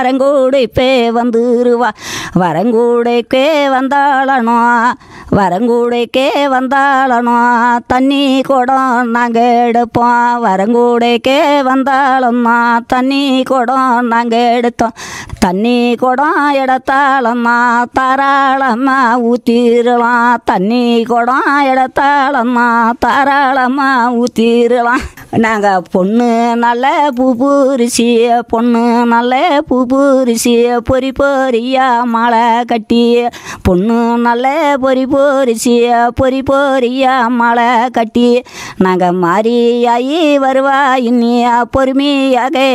வரங்கூடைப்பே வந்துருவா வரங்கூடைக்கே வந்தாளனோ வரங்கூடைக்கே வந்தாளனோ தண்ணி குடம் நாங்கள் எடுப்போம் வரங்கூடைக்கே வந்தாளம்மா தண்ணி குடம் நாங்கள் எடுத்தோம் தண்ணி குடம் எடுத்தாளம்மா தாராளம்மா ஊற்றிடலாம் தண்ணி குடம் எடுத்தாளம்மா தாராளமாக ஊற்றிடலாம் நாங்கள் பொண்ணு நல்ல பூ பூரிசி பொண்ணு நல்ல பூ பூரிசி பொறி பொரியா மாலை கட்டி பொண்ணு நல்ல பொறி பொரிசி பொறி பொரியா மாலை கட்டி நாங்கள் மாறியாயி வருவா இன்னியா பொறுமையாக